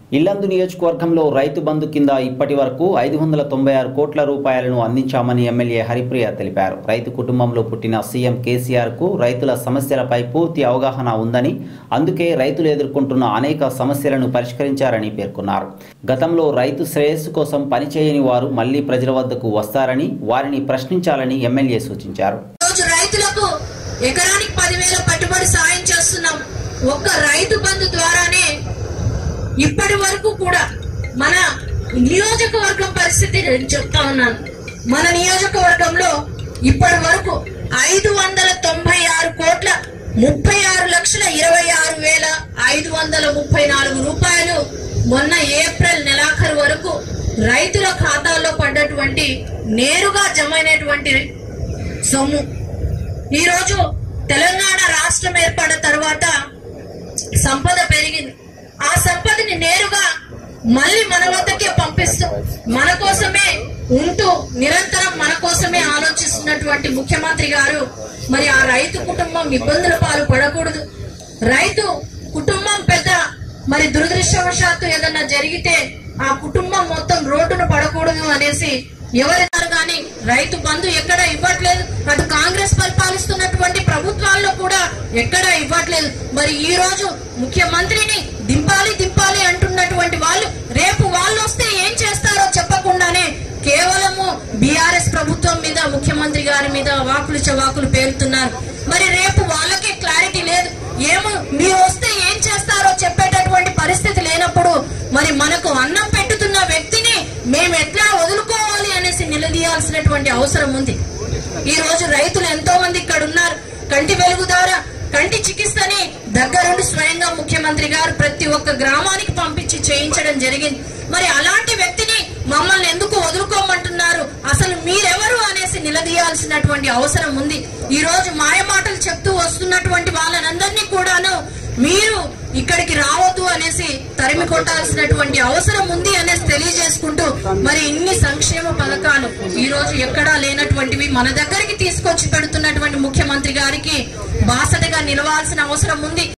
ఇల్లందు నియోజకవర్గంలో రైతు బంధు కింద ఇప్పటి వరకు ఐదు వందల తొంభై ఆరు కోట్ల రూపాయలను అందించామని ఎమ్మెల్యే హరిప్రియ తెలిపారు రైతు కుటుంబంలో పుట్టిన సీఎం కేసీఆర్కు రైతుల సమస్యలపై పూర్తి అవగాహన ఉందని అందుకే రైతులు ఎదుర్కొంటున్న అనేక సమస్యలను పరిష్కరించారని పేర్కొన్నారు గతంలో రైతు శ్రేయస్సు కోసం పనిచేయని వారు మళ్లీ ప్రజల వద్దకు వస్తారని వారిని ప్రశ్నించాలని ఎమ్మెల్యే సూచించారు రోజు రైతులకు ఎకరానికి పదివేల పెట్టుబడి సాయం చేస్తున్నాం ఒక్క రైతు బంధు ద్వారానే ఇప్పటి వరకు కూడా మన నియోజకవర్గం పరిస్థితి నేను చెప్తా ఉన్నాను మన నియోజకవర్గంలో ఇప్పటి వరకు ఐదు వందల తొంభై ఆరు కోట్ల ముప్పై ఆరు లక్షల ఇరవై ఆరు వేల ఐదు వందల ముప్పై నాలుగు రూపాయలు మొన్న ఏప్రిల్ నెలాఖరు వరకు రైతుల ఖాతాల్లో పడ్డటువంటి నేరుగా జమైనటువంటి సొమ్ము ఈరోజు తెలంగాణ రాష్ట్రం ఏర్పడిన తర్వాత సంపద పెరిగింది ఆ సంపదని నేరుగా మళ్ళీ మన వద్దకే పంపిస్తూ మన కోసమే ఉంటూ నిరంతరం మన కోసమే ఆలోచిస్తున్నటువంటి ముఖ్యమంత్రి గారు మరి ఆ రైతు కుటుంబం ఇబ్బందుల పాలు పడకూడదు రైతు కుటుంబం పెద్ద మరి దురదృష్టవశాత్తు ఏదన్నా జరిగితే ఆ కుటుంబం మొత్తం రోడ్డును పడకూడదు అనేసి ఎవరిన్నారు కానీ రైతు బంధు ఎక్కడ ఇవ్వట్లేదు అటు కాంగ్రెస్ పరిపాలిస్తున్నటువంటి ప్రభుత్వాల్లో కూడా ఎక్కడ ఇవ్వట్లేదు మరి ఈ రోజు ముఖ్యమంత్రిని దింపాలి దింపాలి అంటున్నటువంటి వాళ్ళు రేపు వాళ్ళు వస్తే ఏం చేస్తారో చెప్పకుండానే కేవలము బీఆర్ఎస్ ప్రభుత్వం మీద ముఖ్యమంత్రి గారి మీద వాకులు చవాకులు పేరుతున్నారు మరి రేపు వాళ్ళకే క్లారిటీ లేదు ఏమో మీరు వస్తే ఏం చేస్తారో చెప్పేటటువంటి పరిస్థితి లేనప్పుడు మరి మనకు అన్నం పెట్టుతున్న వ్యక్తిని మేము ఎట్లా వదులుకోవాలి అనేసి నిలదీయాల్సినటువంటి అవసరం ఉంది ఈ రోజు రైతులు ఎంతో మంది ఇక్కడ ఉన్నారు కంటి వెలుగు ద్వారా కంటి చికిత్సని దగ్గరుండి స్వయంగా ముఖ్యమంత్రి గారు ప్రతి ఒక్క గ్రామానికి పంపించి చేయించడం జరిగింది మరి అలాంటి వ్యక్తిని మమ్మల్ని ఎందుకు వదులుకోమంటున్నారు అసలు మీరెవరు అనేసి నిలదీయాల్సినటువంటి అవసరం ఉంది ఈ రోజు మాయ మాటలు చెప్తూ వస్తున్నటువంటి వాళ్ళనందరినీ కూడాను మీరు ఇక్కడికి రావద్దు అనేసి తరిమి కొట్టాల్సినటువంటి అవసరం ఉంది అనేసి తెలియజేసుకుంటూ మరి ఇన్ని సంక్షేమ పథకాలు ఈ రోజు ఎక్కడా లేనటువంటివి మన దగ్గరికి తీసుకొచ్చి పెడుతున్నటువంటి ముఖ్యమంత్రి గారికి బాసటగా నిలవాల్సిన అవసరం ఉంది